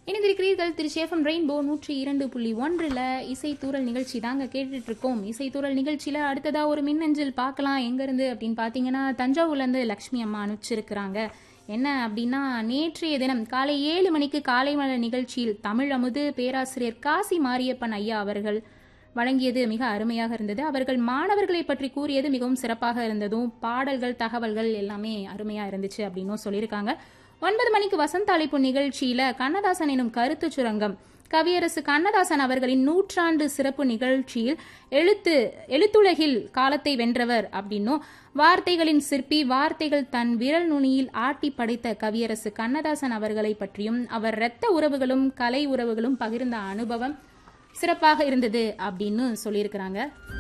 இணைந்திருக்கிறீர்கள் திரு சேஃபம் ரெயின்போ நூற்றி இரண்டு புள்ளி ஒன்றில் இசைத்தூரல் நிகழ்ச்சி தாங்க கேட்டுட்டு இருக்கோம் இசைத்தூரல் நிகழ்ச்சியில் அடுத்ததா ஒரு மின்னஞ்சல் பார்க்கலாம் எங்கேருந்து அப்படின்னு பார்த்தீங்கன்னா தஞ்சாவூர்லேருந்து லக்ஷ்மி அம்மா அனுப்பிச்சிருக்கிறாங்க என்ன அப்படின்னா நேற்றைய தினம் காலை ஏழு மணிக்கு காலை மலர் நிகழ்ச்சியில் தமிழ் அமுது பேராசிரியர் காசி மாரியப்பன் ஐயா அவர்கள் வழங்கியது மிக அருமையாக இருந்தது அவர்கள் மாணவர்களை பற்றி கூறியது மிகவும் சிறப்பாக இருந்ததும் பாடல்கள் தகவல்கள் எல்லாமே அருமையா இருந்துச்சு அப்படின்னும் சொல்லியிருக்காங்க ஒன்பது மணிக்கு வசந்த அழைப்பு நிகழ்ச்சியில கண்ணதாசன் எனும் கருத்து சுரங்கம் கவியரசு கண்ணதாசன் அவர்களின் நூற்றாண்டு சிறப்பு நிகழ்ச்சியில் எழுத்து எழுத்துலகில் காலத்தை வென்றவர் அப்படின்னும் வார்த்தைகளின் சிற்பி வார்த்தைகள் தன் விரல் நுனியில் ஆட்டி படைத்த கவியரசு கண்ணதாசன் அவர்களை பற்றியும் அவர் இரத்த உறவுகளும் கலை உறவுகளும் பகிர்ந்த அனுபவம் சிறப்பாக இருந்தது அப்படின்னு சொல்லியிருக்கிறாங்க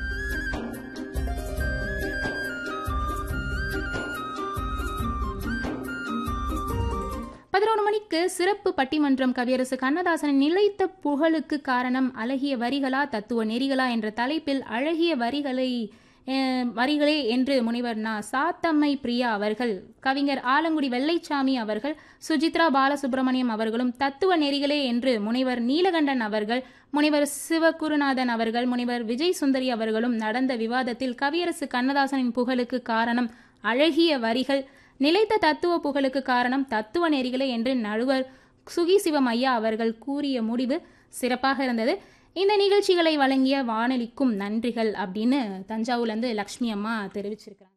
பதினோரு மணிக்கு சிறப்பு பட்டிமன்றம் கவியரசு கண்ணதாசனின் நிலைத்த புகழுக்கு காரணம் அழகிய வரிகளா தத்துவ நெறிகளா என்ற தலைப்பில் அழகிய வரிகளை அஹ், வரிகளே என்று முனைவர் நா சாத்தம்மை பிரியா அவர்கள் கவிஞர் ஆலங்குடி வெள்ளைச்சாமி அவர்கள் சுஜித்ரா பாலசுப்ரமணியம் அவர்களும் தத்துவ நெறிகளே என்று முனைவர் நீலகண்டன் அவர்கள் முனைவர் சிவகுருநாதன் அவர்கள் முனைவர் விஜய் சுந்தரி அவர்களும் நடந்த விவாதத்தில் கவியரசு கண்ணதாசனின் புகழுக்கு காரணம் அழகிய வரிகள் நிலைத்த தத்துவ புகழுக்கு காரணம் தத்துவ நெறிகளே என்று நடுவர் சுகி சிவம் ஐயா அவர்கள் கூறிய முடிவு சிறப்பாக இருந்தது இந்த நிகழ்ச்சிகளை வழங்கிய வானொலிக்கும் நன்றிகள் அப்படின்னு தஞ்சாவூர்லேருந்து லக்ஷ்மி அம்மா தெரிவிச்சிருக்காங்க